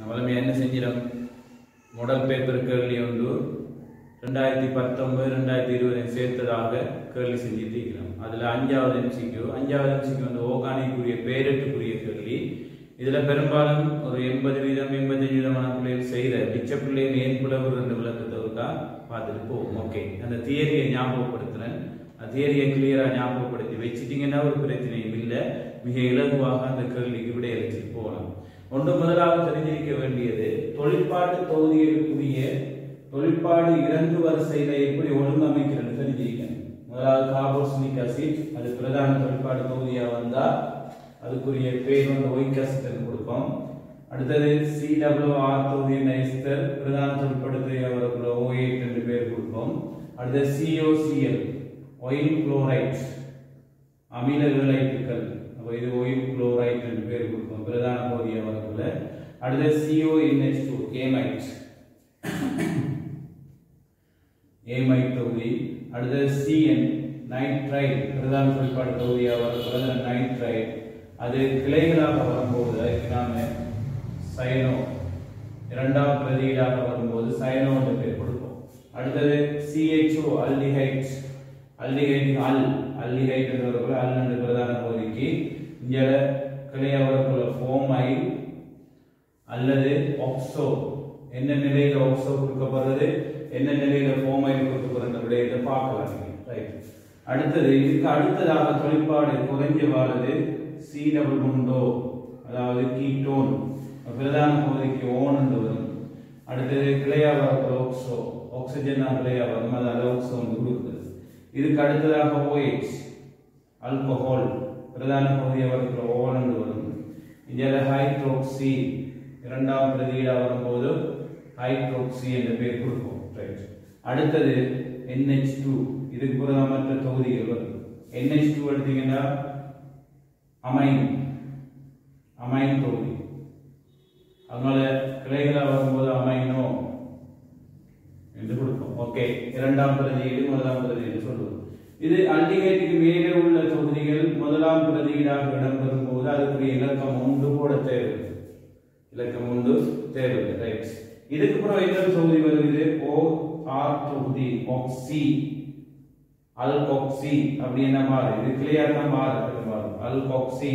நம்மளுமே என்ன செஞ்சிடும் மாடல் பேப்பர் கேள்வி ஒன்று ரெண்டாயிரத்தி பத்தொன்பது ரெண்டாயிரத்தி இருபது சேர்த்ததாக கேள்வி செஞ்சுட்டு இருக்கிறோம் அதில் அஞ்சாவது எம்சிக்கு அஞ்சாவது எம்சிக்கு வந்து ஓகானிக்குரிய பேரெட்டுக்குரிய கேள்வி இதில் பெரும்பாலும் ஒரு எண்பது வீதம் எண்பத்தஞ்சு வீதமான பிள்ளைகள் செய்த மிச்ச பிள்ளைகள் ஏன் புலவர் ரெண்டு விளக்கத்தை இருக்கா பார்த்துட்டு போவோம் ஓகே அந்த தியரியை ஞாபகப்படுத்துறேன் அந்த தியரியை கிளியராக ஞாபகப்படுத்தி வச்சுட்டீங்கன்னா ஒரு பிரச்சனையும் இல்லை மிக இலகுவாக அந்த கேள்விக்கு விடையளிச்சுட்டு போகலாம் ஒன்று முதலாக தெரிஞ்சிருக்க வேண்டியது தொழிற்பாட்டு தொகுதிகளுக்குரிய தொழிற்பாடு இறங்கு வரிசையில எப்படி ஒழுங்கமைக்கிறது தெரிஞ்சிருக்கணும் முதலாவது கார்போக்சிலிக் அசிட் அது பிரதான தொழிற்பாடு தொகுதியா வந்தா அதுக்குரிய பேர் வந்து ஒயிக் அசிட் கொடுப்போம் அடுத்தது சிடபிள்யூஆர் தொகுதி என்ற எஸ்தர் பிரதான தொழிற்படுத்திய வரக்குள்ள ஓஎயிட் என்று பேர் கொடுப்போம் அடுத்தது சிஓசிஎல் ஒயில் குளோரைட் அமில விளைவுகள் அப்போ இது ஒயில் குளோரைட் என்று பேர் கொடுப்போம் பிரதான பகுதியை வரக்குள்ள அடுத்தது சிஓஎன்ஹெச் டூ ஏமைட் ஏமைட் தொகுதி அடுத்தது சிஎன் நைட்ரைட் பிரதான தொழிற்பாடு தொகுதியாக வரக்குள்ள நைட்ரைட் அது கிளைகளாக வரும்போது அதுக்கு நாம சயனோ இரண்டாம் பிரதியீடாக வரும்போது சயனோ என்ற பேர் கொடுப்போம் அடுத்தது சிஹெச்ஓ அல்டிஹைட் அல்டிஹைட் அல் அல்டிஹைட் என்று வரக்குள்ள அல் என்ற பிரதான பகுதிக்கு இங்கே கிளையாக வரக்குள்ள ஃபோமைல் அல்லது ஆக்சோ என்ன நிலையில ஆக்சோ கொடுக்கப்படுறது என்ன நிலையில ஃபோமைல் கொடுக்கப்படுற விடயத்தை பார்க்கலாம் ரைட் அடுத்தது இதுக்கு அடுத்ததாக தொழிற்பாடு குறைஞ்ச வாழது சி டபுள் உண்டோ அதாவது கீட்டோன் பிரதான பகுதிக்கு ஓன் என்று வரும் அடுத்தது கிளையா வரக்கூடிய ஆக்சோ ஆக்சிஜன் தான் கிளையா வரும் அது அலோக்சோ வந்து கொடுக்குது இதுக்கு அடுத்ததாக OH ஆல்கஹால் பிரதான பகுதியை வரக்கூடிய ஓன் என்று வரும் இதில் ஹைட்ரோக்சி இரண்டாம் பிரதியீடாக வரும்போது ஹைட்ரோக்சி என்ற பேர் கொடுப்போம் ரைட் அடுத்தது NH2 டூ இதுக்கு புரதமற்ற தொகுதிகள் வரும் NH2 டூ எடுத்தீங்கன்னா அமைன் அமைன் தொகுதி அதனால கிளைகளா வரும்போது அமைனோ என்று கொடுப்போம் ஓகே இரண்டாம் பிரதியீடு முதலாம் பிரதியீடு சொல்லுவோம் இது அல்டிகேட்டுக்கு மேலே உள்ள தொகுதிகள் முதலாம் பிரதியீடாக இடம்பெறும் போது அதுக்குரிய இலக்கம் ஒன்று போட தேவையில்லை இலக்கம் ஒன்று தேவையில்லை ரைட் இதுக்கு அப்புறம் இன்னொரு தொகுதி வருகிறது ஓ ஆர் தொகுதி ஆக்சி அல்கோக்சி அப்படி என்ன மாறு இது கிளியர் தான் மாறு பெரும்பாலும் அல்கோக்சி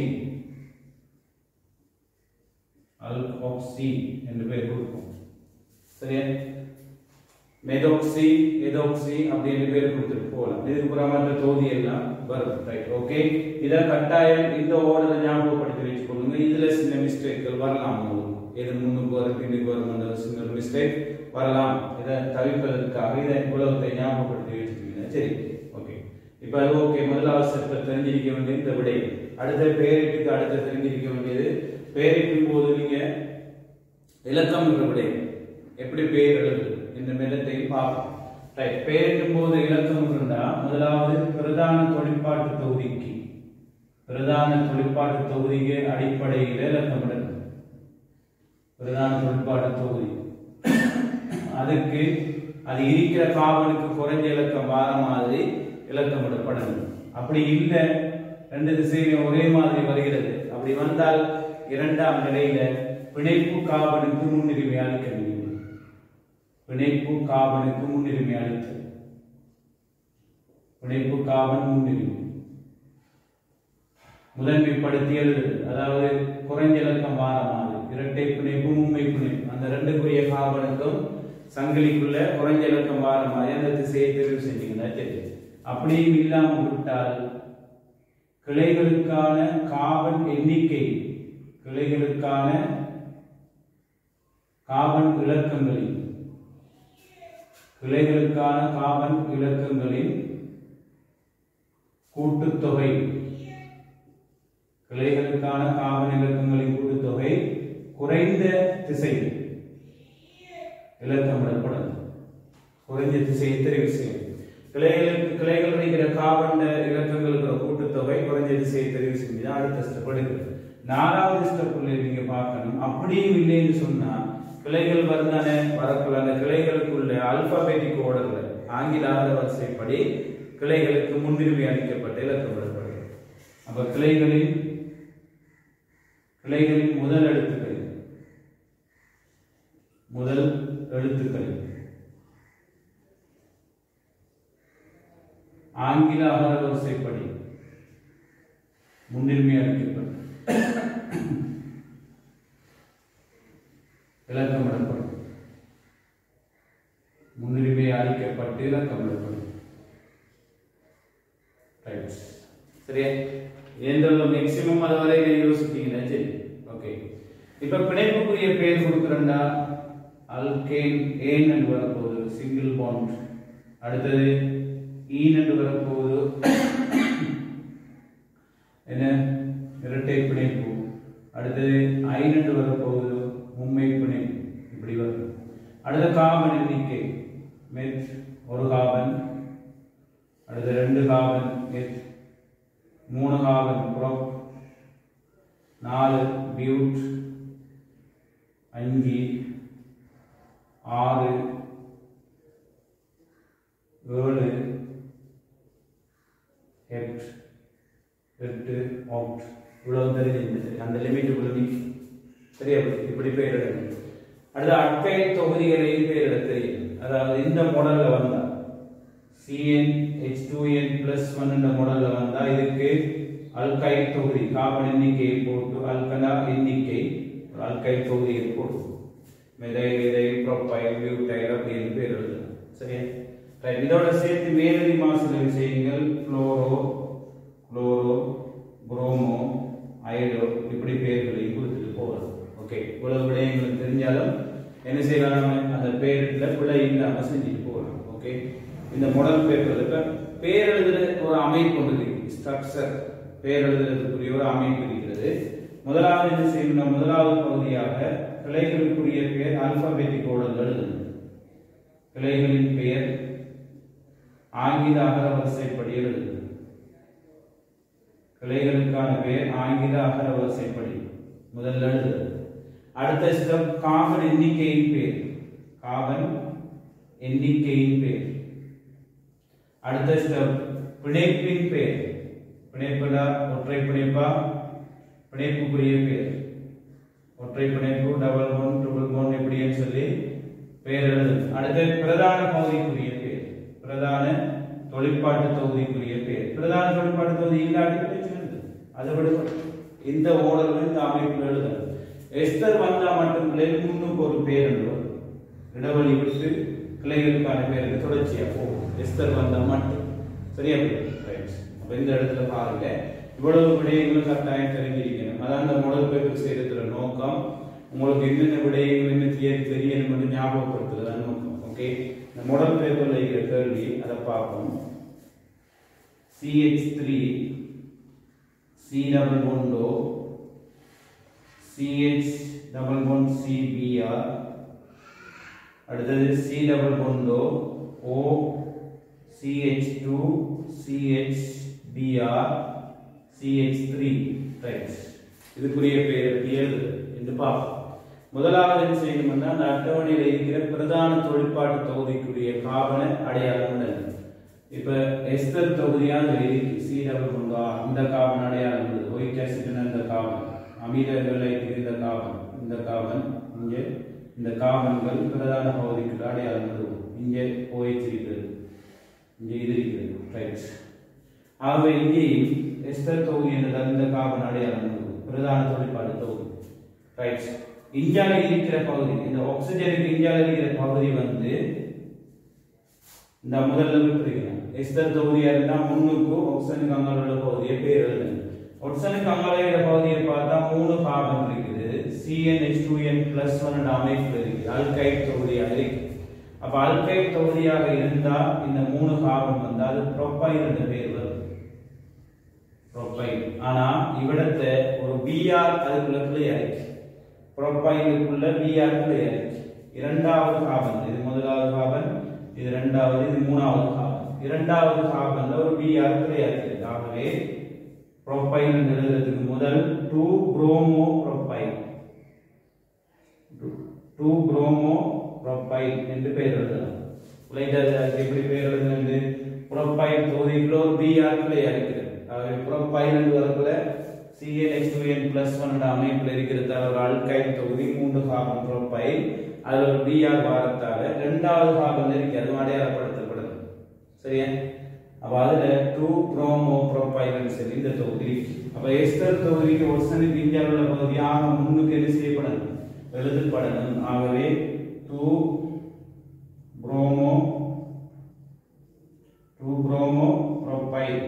அல்கோக்சி என்று பெயர் கொடுப்போம் சரியா மெதோக்சி எதோக்சி அப்படின்னு பேர் கொடுத்துட்டு போகலாம் இதுக்கு அப்புறம் மற்ற தொகுதி எல்லாம் வரும் ரைட் ஓகே இதை கட்டாயம் இந்த ஓர்டரை ஞாபகப்படுத்தி வச்சுக்கொள்ளுங்க இதுல சின்ன மிஸ்டேக்கள் வரலாம் உங்களுக்கு எது முன்னுக்கு வரும் பின்னுக்கு வரும் அந்த சின்ன மிஸ்டேக் வரலாம் இதை தவிர்ப்பதற்காக இதை உலகத்தை ஞாபகப்படுத்தி வச்சுக்கீங்க சரி ஓகே இப்போ அது ஓகே முதலாவது ஸ்டெப்பில் தெரிஞ்சிருக்க வேண்டிய இந்த விடை அடுத்த பேரிட்டுக்கு அடுத்த தெரிஞ்சிருக்க வேண்டியது பேரிட்டும் போது நீங்க இலக்கம் என்ற விடை எப்படி பேர் எழுது இந்த மெதத்தையும் பார்ப்போம் ரைட் பேரிடும் போது இலக்கம் இருந்தா முதலாவது பிரதான தொழிற்பாட்டு தொகுதிக்கு பிரதான தொழிற்பாட்டு தொகுதிக்கு அடிப்படையில் இலக்கமிடணும் பிரதான தொழிற்பாட்டு தொகுதி அதுக்கு அது இருக்கிற காவலுக்கு குறைஞ்ச இலக்கம் வார மாதிரி இலக்கமிடப்படணும் அப்படி இல்லை ரெண்டு திசையிலும் ஒரே மாதிரி வருகிறது அப்படி வந்தால் இரண்டாம் நிலையில பிணைப்பு காவலுக்கு முன்னுரிமை அளிக்க வேண்டும் பிணைப்பு காவலுக்கு முன்னுரிமை அளித்தல் பிணைப்பு காவல் முன்னுரிமை முதன்மைப்படுத்தி எழுதுது அதாவது குறைஞ்ச இலக்கம் வார மாதிரி இரட்டை பிணைப்பு மும்மை பிணைப்பு அந்த ரெண்டுக்குரிய காவலுக்கும் சங்கிலிக்குள்ள குறைஞ்ச இலக்கம் வார மாதிரி அந்த திசையை தெரிவு செஞ்சீங்கன்னா தெரியும் அப்படியும் இல்லாம விட்டால் கிளைகளுக்கான காவல் எண்ணிக்கை கிளைகளுக்கான காவல் இலக்கங்களில் கிளைகளுக்கான காவல் இலக்கங்களின் கூட்டுத்தொகை கிளைகளுக்கான காவல் இலக்கங்களின் கூட்டுத்தொகை குறைந்த திசையில் இலக்கமிடப்படும் குறைந்த திசையை தெரிவு செய்யும் கிளைகளுக்கு கிளைகள் இருக்கிற காவண்ட இலக்கங்களுக்கு கூட்டுத்தொகை குறைஞ்ச திசையை தெரிவு செஞ்சு அடுத்த ஸ்டெப் எடுக்கிறது நாலாவது ஸ்டெப்ல நீங்க பார்க்கணும் அப்படியும் இல்லைன்னு சொன்னா கிளைகள் வருதானே வரக்குள்ள அந்த கிளைகளுக்குள்ள அல்பாபெட்டிக் ஓர்டர்ல ஆங்கில ஆத வரிசைப்படி கிளைகளுக்கு முன்னுரிமை அளிக்கப்பட்டு இலக்கமிடப்படுகிறது அப்ப கிளைகளின் கிளைகளின் முதல் எழுத்துக்கள் முதல் எழுத்துக்கள் ஆங்கில அகரவரிசைப்படி முன்னுரிமை அளிக்கப்படும் இலக்கமிடப்படும் முன்னுரிமை அளிக்கப்பட்டு இலக்கமிடப்படும் ரைட் சரியா எந்த மேக்ஸிமம் அது வரை யோசிப்பீங்க சரி ஓகே இப்ப பிணைப்புக்குரிய பேர் கொடுக்குறேன்டா அல்கேன் ஏன் என்று வரப்போகுது சிங்கிள் பாண்ட் அடுத்தது ஈன் என்று வரப்போகுது என்ன இரட்டை பிணைப்பு அடுத்தது ஐன் என்று வரப்போகுது மும்மை பிணைப்பு இப்படி வரும் அடுத்த காபன் எண்ணிக்கை மெத் ஒரு காபன் அடுத்து ரெண்டு காபன் மெத் மூணு காபன் புரோப் நாலு பியூட் அஞ்சு ஆறு ஏழு எட்டு எட்டு அவுட் இவ்வளவு தெரிஞ்சு சரி அந்த லிமிட்டுக்குள்ள நீ சரியா இப்படி- இப்படி பெயரிட அடுத்து அட்பெயர் தொகுதிகளையும் பெயரிட தெரியும் அதாவது இந்த மாடல்ல வந்தா CN H two N plus one என்ற மாடல்ல வந்தா இதுக்கு அல்கைல் தொகுதி கார்பன் எண்ணிக்கையை போட்டு அல்கனா எண்ணிக்கை ஒரு அல்கைல் தொகுதியை போட்டு மெதைல் இதைல் ப்ரோப்பைல் பியூட்டைல் அப்படின்னு பேர் எழுதணும் சரியா ரைட் இதோட சேர்த்து மேலதி மாசுல விஷயங்கள் குளோரோ குளோரோ புரோமோ ஐடோ இப்படி பேர்களையும் கொடுத்துட்டு போகலாம் ஓகே இவ்வளவு விடயங்கள் தெரிஞ்சாலும் என்ன செய்யலாம் நாம அந்த பேரில் பிழை இல்லாம செஞ்சுட்டு போகலாம் ஓகே இந்த மாடல் பேப்பர் இப்ப பேர் எழுதுற ஒரு அமைப்பு ஒன்று இருக்கு ஸ்ட்ரக்சர் பேர் எழுதுறதுக்குரிய ஒரு அமைப்பு இருக்கிறது முதலாவது என்ன செய்யணும் முதலாவது பகுதியாக கிளைகளுக்குரிய பெயர் ஆல்பாபெட்டிக் ஓடல் எழுதணும் கிளைகளின் பெயர் ஆங்கில அகர வரிசைப்படி எழுதணும் கிளைகளுக்கான பெயர் ஆங்கில அகர வரிசைப்படி முதல்ல எழுதுறது அடுத்த ஸ்டெப் காபன் எண்ணிக்கையின் பேர் காபன் எண்ணிக்கையின் பேர் அடுத்த ஸ்டெப் பிணைப்பின் பேர் பிணைப்புடா ஒற்றை பிணைப்பா பிணைப்புக்குரிய பேர் ஒற்றை பிணைப்பு டபுள் ஒன் ட்ரிபிள் ஒன் இப்படின்னு சொல்லி பேர் எழுது அடுத்து பிரதான பகுதிக்குரிய பேர் பிரதான தொழிற்பாட்டு தொகுதிக்குரிய பேர் பிரதான தொழிற்பாட்டு தொகுதி இல்லாட்டி பிரச்சனை இல்லை அதை விட இந்த ஓடல் இந்த அமைப்பில் எழுதணும் எஸ்தர் வந்தா மட்டும் பிள்ளைகள் முன்னுக்கு ஒரு பேர் என்று வரும். இடைவெளி விட்டு கிளைகளுக்கான பேருக்கு தொடர்ச்சியா போகும் எஸ்தர் வந்தா மட்டும் சரியா ரைட் அப்ப இந்த இடத்துல பாருங்க இவ்வளவு விடயங்களும் கட்டாயம் தெரிஞ்சிருக்கணும் அதான் அந்த முதல் பேப்பர் செய்யறதுல நோக்கம் உங்களுக்கு என்னென்ன விடயங்கள் என்ன தெரிய தெரியணும் மட்டும் ஞாபகப்படுத்துறது தான் நோக்கம் ஓகே இந்த முதல் பேப்பர்ல இருக்கிற கேள்வி அதை பார்ப்போம் சிஹெச் த்ரீ சி டபுள் ஒன்டோ சிஹெச் டபுள் ஒன் சிபிஆர் அடுத்தது சி டபுள் ஒன்டோ O CH two CH BR CH three right இதுக்குரிய பேர் எப்படி எழுது என்று பார்ப்போம் முதலாவது என்ன செய்யணும்னா அந்த அட்டவணையில் இருக்கிற பிரதான தொழிற்பாட்டு தொகுதிக்குரிய காவல அடையாளம் எழுது இப்ப எஸ்தர் தொகுதியாக இருக்கு சி டபுள் கொண்டா இந்த காவன் அடையாளம் எழுது ஒயிட் ஆசிட் இந்த காவன் அமில விளைக்கு இந்த காவன் இந்த காவன் இங்கே இந்த காவன்கள் பிரதான பகுதிக்கு அடையாளம் எழுதுவோம் இங்கே OH இருக்கிறது இங்கே இது இருக்கிறது ரைட் ஆகவே இங்கேயும் எஸ்தர் தொகுதி என்றதால் இந்த காவன் அடையாளம் எழுதுவோம் பிரதான தொழிற்பாடு தொகுதி ரைட் இந்தியால இருக்கிற பகுதி இந்த ஆக்சிஜனுக்கு இந்தியால இருக்கிற பகுதி வந்து இந்த முதல்ல விட்டுருக்கேன் எஸ்தர் தொகுதியா இருந்தா முன்னுக்கு ஆக்சிஜனுக்கு அங்கால உள்ள பகுதியை பேர் எழுதுங்க ஆக்சிஜனுக்கு அங்கால இருக்கிற பகுதியை பார்த்தா மூணு கார்பன் இருக்குது CnH2n பிளஸ் ஒன் அமைப்பு இருக்கு அல்கைட் தொகுதியாக இருக்கு அப்ப அல்கைட் தொகுதியாக இருந்தா இந்த மூணு கார்பன் வந்தா அது ப்ரொப்பைல் என்ற பேர் வரும் ப்ரொப்பைல் ஆனா இவிடத்தை ஒரு பிஆர் அதுக்குள்ள கிளியா இருக்கு ப்ரொப்பைலுக்குள்ள பிஆர் கிளியா இருக்கு இரண்டாவது கார்பன் இது முதலாவது கார்பன் இது இரண்டாவது இது மூணாவது கார்பன் இரண்டாவது கார்பன்ல ஒரு பிஆர் கிளியா இருக்கு ஆகவே ப்ரொப்பைல் எழுதுறதுக்கு முதல் two bromo propyl two bromo propyl என்று பெயர் எழுதலாம் உழைத்தது அதுக்கு எப்படி பெயர் எழுதுனது ப்ரொப்பைல் தொகுதிக்குள்ள ஒரு பிஆர் கிளையா இருக்கிறது ஆகவே ப்ரொப்பைல் என்று வரக்குள்ள CnH2n plus 1 அமைப்பில் இருக்கிறது ஒரு அல்கைல் தொகுதி மூன்று கார்பன் ப்ரொப்பைல் அது ஒரு பிஆர் வாரத்தால ரெண்டாவது கார்பன் இருக்கு அதுவும் அடையாளப்படுத்தப்படுது சரியா அப்ப அதுல டூ ப்ரோமோ ப்ரோபைலன் சொல்லி இந்த தொகுதி இருக்கு. அப்ப எஸ்தர் தொகுதிக்கு ஒசனுக்கு இந்தியாவில் உள்ள பகுதியாக முன்னுக்கு என்ன செய்யப்படணும் எழுதப்படணும் ஆகவே two bromo two bromo propyl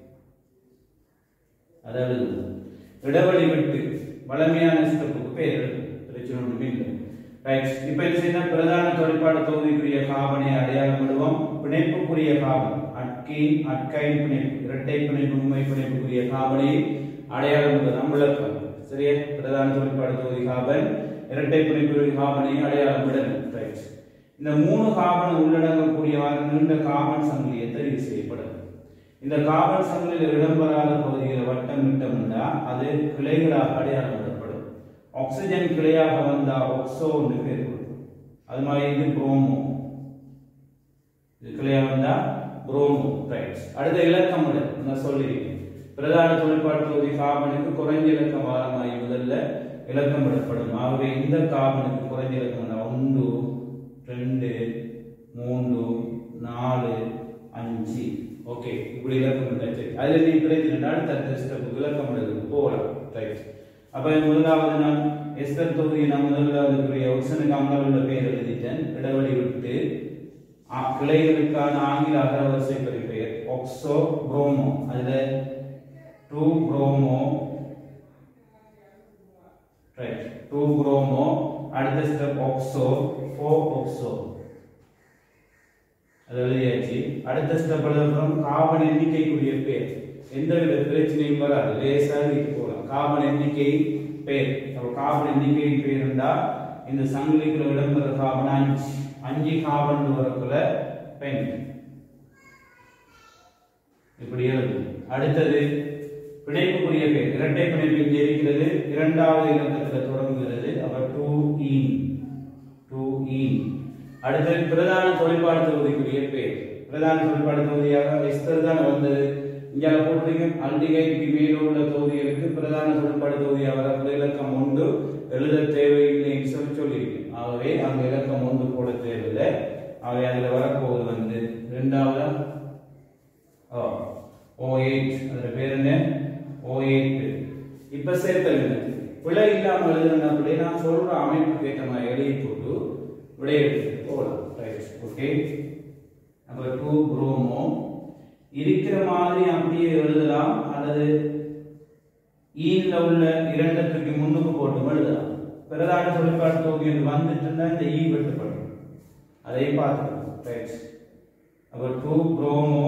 அதாவது இடைவெளி விட்டு வளமையான ஸ்டெப்புக்கு பேர் எழுதும். பிரச்சனை ஒன்றுமே இல்லை ரைட் இப்போ என்ன செய்யணும் பிரதான தொழிற்பாடு தொகுதிக்குரிய காபனை அடையாளம் விடுவோம் பிணைப்புக்குரிய காபன் அட்கின் அட்கைன் பிணைப்பு இரட்டை பிணைப்பு உண்மை பிணைப்புக்குரிய காபனை அடையாளம் விடுவதாம் விளக்கம் சரியா பிரதான தொழிற்பாடு தொகுதி காபன் இரட்டை பிணைப்புக்குரிய காபனை அடையாளம் விடணும் ரைட் இந்த மூணு காபன் உள்ளடங்கக்கூடியவாறு நீண்ட காபன் சங்கிலியை தெரிவு செய்யப்படும் இந்த காபன் சங்கிலியில் இடம்பெறாத பகுதிகளை வட்டம் விட்டோம்னா அது கிளைகளாக அடையாளம் விடப்படும் ஆக்சிஜன் கிளையாக வந்தா ஒக்சோ என்று பேர் கொடுக்கும் அது மாதிரி இது புரோமோ இது கிளையாக வந்தா புரோமோ ரைட் அடுத்த இலக்கம் விட நான் சொல்லியிருக்கேன் பிரதான தொழிற்பாட்டு தொகுதி காபனுக்கு குறைஞ்ச இலக்கம் வாரமாய் முதல்ல இலக்கம் விடப்படும் ஆகவே இந்த காபனுக்கு குறைஞ்ச இலக்கம் என்ன? ஒன்று ரெண்டு மூன்று நாலு அஞ்சு ஓகே இப்படி இலக்கம் இல்லை சரி அதில் நீ கிடைச்சிருந்தா அடுத்த ஸ்டெப்புக்கு இலக்கம் எழுதுக்கு போகலாம் ரைட் அப்ப முதலாவது நான் எஸ்தர் தொகுதி நான் முதல்ல அதுக்குரிய ஒசனுக்கு அம்மாவில் உள்ள பேர் எழுதிட்டேன் இடைவெளி விட்டு ஆ- கிளைகளுக்கான ஆங்கில அகரவரிசை பெயர் ஒக்சோ புரோமோ அதுல two bromo right two bromo அடுத்த ஸ்டெப் ஒக்சோ ஃபோர் ஒக்சோ அது எழுதியாச்சு அடுத்த ஸ்டெப் எழுதுறோம் காபன் எண்ணிக்கைக்குரிய பேர் எந்த வித பிரச்சனையும் வராது லேசாக இது போகலாம் காபன் எண்ணிக்கை பேர் அப்போ காபன் எண்ணிக்கை பேர் இருந்தா இந்த சங்கிலிக்குள்ள இடம்பெற காபன் அஞ்சு அஞ்சு காபன் வரக்குள்ள பெண் இப்படி எழுதும் அடுத்தது பிணைப்புக்குரிய பேர் இரட்டை பிணைப்பு இங்கே இருக்கிறது இரண்டாவது இலக்கத்தில் தொடங்குகிறது அப்ப டூ இன் டூ இன் அடுத்தது பிரதான தொழிற்பாடு தொகுதிக்குரிய பேர் பிரதான தொழிற்பாடு தொகுதியாக எஸ்தர் தான் வந்தது இங்கே போட்டிருக்கேன் அல்டிகைக்கு மேலே உள்ள தொகுதிகளுக்கு பிரதான தொழிற்பாடு தொகுதியாக வரக்கூடிய இலக்கம் ஒன்று எழுத தேவையில்லைன்னு சொல்லி சொல்லியிருக்கேன் ஆகவே அந்த இலக்கம் ஒன்று போட தேவையில்லை ஆகவே அதில் வரப்போவது வந்து ரெண்டாவது ஓ எயிட் அதோட பேர் என்ன ஓ எயிட் இப்ப சேர்த்தல் என்ன பிழை இல்லாம எழுதுனா பிள்ளை நான் சொல்ற அமைப்புக்கு ஏற்ற மாதிரி எழுதி போட்டு விடை எடுத்து போகலாம் ரைட் ஓகே அப்ப டூ புரோமோ இருக்கிற மாதிரி அப்படியே எழுதலாம் அல்லது ஈன்ல உள்ள இரண்டத்துக்கு முன்னுக்கு போட்டு எழுதலாம் பிரதான தொழிற்பாட்டு தொகுதி வந்துட்டுன்னா இந்த ஈ வெட்டுப்படும் அதையும் பார்த்துக்கணும் ரைட் அப்ப டூ புரோமோ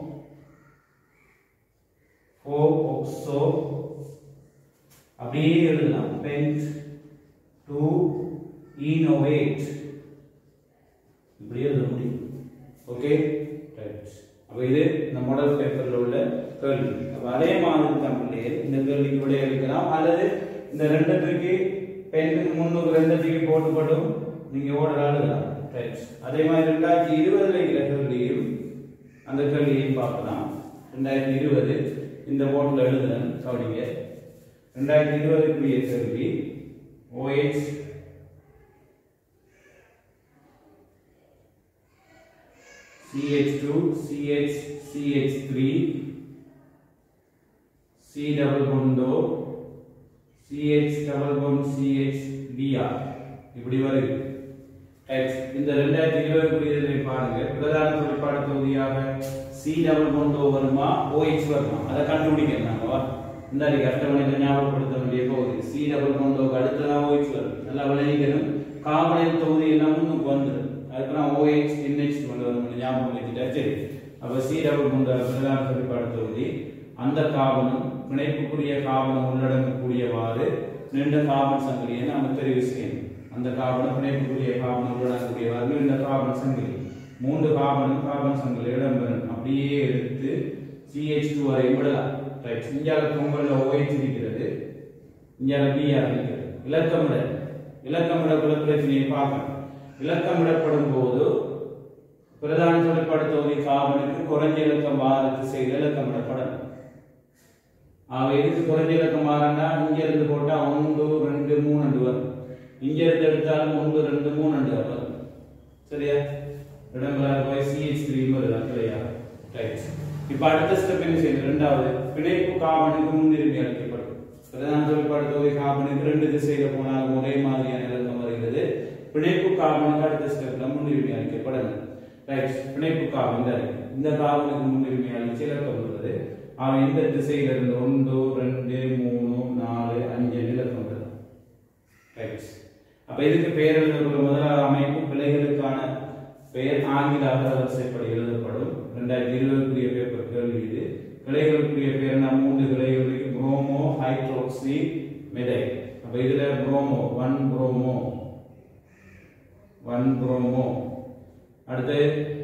ஓ ஒக்ஸோ அப்படியே எழுதலாம் பென்ட் டு இனோவேட் இப்படி எழுத முடியும் ஓகே ரைட் அப்ப இது இந்த மாடல் பேப்பர்ல உள்ள கேள்வி அப்ப அதே மாதிரி தான் பிள்ளைகள் இந்த கேள்விக்கு விட இருக்கலாம் அல்லது இந்த ரெண்டுத்துக்கு பெண்ணுக்கு முன்னுக்கு ரெண்டுத்துக்கு போட்டுப்படும் நீங்க ஓடர் எழுதலாம் ரைட் அதே மாதிரி ரெண்டாயிரத்தி இருபதுல இருக்கிற கேள்வியும் அந்த கேள்வியையும் பார்க்கலாம் ரெண்டாயிரத்தி இருபது இந்த போர்டில் எழுதுறேன் கவனிங்க ரெண்டாயிரத்தி இருபதுக்குரிய கேள்வி OH CH2, CH, CH3, C double bond O, CH double bond CH Br இப்படி வருது X இந்த ரெண்டாயிரத்தி இருபதுக்குரியதை பாருங்க பிரதான தொழிற்பாடு தொகுதியாக சி டபுள் bond O வருமா OH வருமா அதை கண்டுபிடிக்கணும் நாம இந்த அடி அட்டவணையில் ஞாபகப்படுத்த வேண்டிய பகுதி சி டபுள் bond O க்கு அடுத்ததான் OH வரும் நல்லா விளைவிக்கணும் கார்பனைல் தொகுதி எல்லாம் முன்னுக்கு வந்துடும் அதுக்கு நான் OH NH கொண்டு வரணும் ஞாபகம் வச்சுட்டா சரி அப்ப சி டபுள் bond O பிரதான தொழிற்பாடு தொகுதி அந்த காபனும் பிணைப்புக்குரிய காபனம் உள்ளடங்கக்கூடியவாறு நீண்ட காபன் சங்கிலியை நாம தெரிவு செய்யணும் அந்த காபனம் பிணைப்புக்குரிய காபனம் உள்ளடங்கக்கூடியவாறு நீண்ட காபன் சங்கிலி மூன்று காபனும் காபன் சங்கிலி இடம்பெறும் அப்படியே எடுத்து சிஹெச் டூ வரை விடலாம் ரைட் இந்தியாவில் பொங்கல்ல ஓய்ச்சி இருக்கிறது இந்தியாவில் பிஆர் இருக்கிறது இலக்கமிட இலக்கமிட குல பிரச்சனையை பார்க்கணும் இலக்கமிடப்படும் போது பிரதான தொழிற்பாடு தொகுதி காபனுக்கு குறைஞ்ச இலக்கம் வாரத்து செய்து இலக்கமிடப்படணும் ஆக இதுக்கு குறைஞ்ச இலக்கம் மாறனா இங்க இருந்து போட்டா ஒன்று ரெண்டு மூணு வரும் இங்க இருந்து எடுத்தாலும் ஒன்று ரெண்டு மூணு ரெண்டு வரும் சரியா இடம்பெறாத போய் சிஹெச் த்ரீ வருதான் இல்லையா ரைட் இப்போ அடுத்த ஸ்டெப் என்ன செய்யணும் ரெண்டாவது பிணைப்பு காபனுக்கு முன்னுரிமை அளிக்கப்படும் பிரதான தொழிற்பாடு தொகை காபனுக்கு ரெண்டு திசையில போனாலும் ஒரே மாதிரியான இலக்கம் வருகிறது பிணைப்பு காபனுக்கு அடுத்த ஸ்டெப்ல முன்னுரிமை அளிக்கப்படணும் ரைட் பிணைப்பு காபன் இந்த இருக்கு. இந்த காபனுக்கு முன்னுரிமை அளிச்சு இலக்கம் வருது அவன் எந்த திசையில இருந்து ஒன்று ரெண்டு மூணு நாலு அஞ்சு இலக்கம் வருது ரைட் அப்ப இதுக்கு பெயர் எழுதக்கூடிய முதலாவது அமைப்பு பிழைகளுக்கான பெயர் ஆங்கில அகரவரிசைப்படி எழுதப்படும் ரெண்டாயிரத்தி இருபதுக்குரிய பேப்பர் கேள்வி இது கிளைகளுக்குரிய பேர் என்ன மூன்று கிளைகளுக்கு புரோமோ ஹைட்ரோக்சி மெதை அப்ப இதுல bromo one bromo one bromo அடுத்து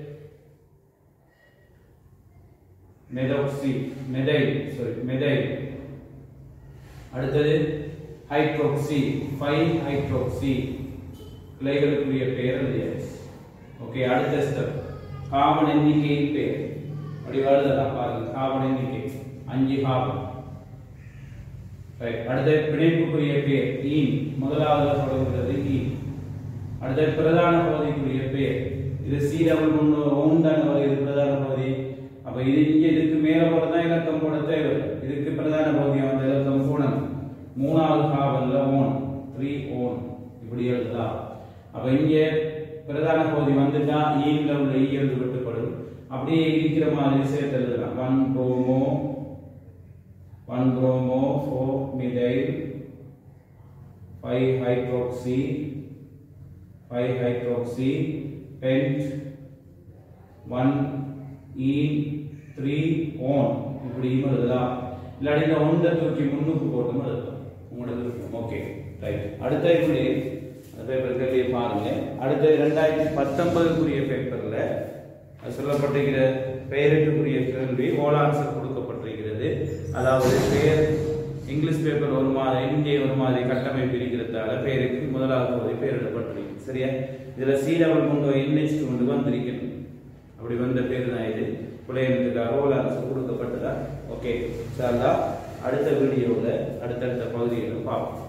மெதோக்சி மெதை சாரி மெதை அடுத்தது ஹைட்ரோக்சி ஃபைவ் ஹைட்ரோக்சி கிளைகளுக்குரிய பெயர் எழுதியாச்சு ஓகே அடுத்த ஸ்டெப் கார்பன் எண்ணிக்கையின் பெயர் அப்படி எழுதலாம் பாருங்க கார்பன் எண்ணிக்கை அஞ்சு கார்பன் ரைட் அடுத்த பிணைப்புக்குரிய பெயர் ஈன் முதலாவது தொடங்குகிறது ஈன் அடுத்த பிரதான பகுதிக்குரிய பெயர் இது சி டபுள் ஒன்று ஓன் தானே வருது பிரதான பகுதி அப்ப இது இங்க இதுக்கு மேல போறதா இலக்கம் போட தேவை இதுக்கு பிரதான பகுதி அந்த இலக்கம் போடணும் மூணாவது காவல்ல ஓன் த்ரீ ஓன் இப்படி எழுதலாம் அப்ப இங்க பிரதான பகுதி வந்துட்டா ஈன்ல உள்ள ஈ எழுது வெட்டுப்படும் அப்படியே இருக்கிற மாதிரி சேர்த்து எழுதலாம் one bromo one bromo four methyl five hydroxy five hydroxy pent one E three one இப்படியும் எழுதலாம் இல்லாட்டி இந்த ஒன்றை தூக்கி முன்னுக்கு போட்டும் எழுதலாம் உங்களோட விருப்பம் ஓகே ரைட் அடுத்த இப்படி அந்த பேப்பர் கேள்வியை பாருங்க அடுத்த ரெண்டாயிரத்தி பத்தொன்பதுக்குரிய பேப்பர்ல அது சொல்லப்பட்டிருக்கிற பெயரிட்டுக்குரிய கேள்வி ஓல் ஆன்சர் கொடுக்கப்பட்டிருக்கிறது அதாவது பெயர் இங்கிலீஷ் பேப்பர் ஒரு மாதிரி இங்கே ஒரு மாதிரி கட்டமைப்பு இருக்கிறதால பெயருக்கு முதலாவது பகுதி பெயரிடப்பட்டிருக்கு சரியா இதுல சி டபுள் கொண்டு என்ஹெச் கொண்டு வந்திருக்கணும் அப்படி வந்த பேர் தான் இது பிள்ளைகளுக்காக ஓல் ஆன்சர் கொடுக்கப்பட்டதா ஓகே சார் அடுத்த வீடியோவில் அடுத்தடுத்த பகுதிகளை பார்ப்போம்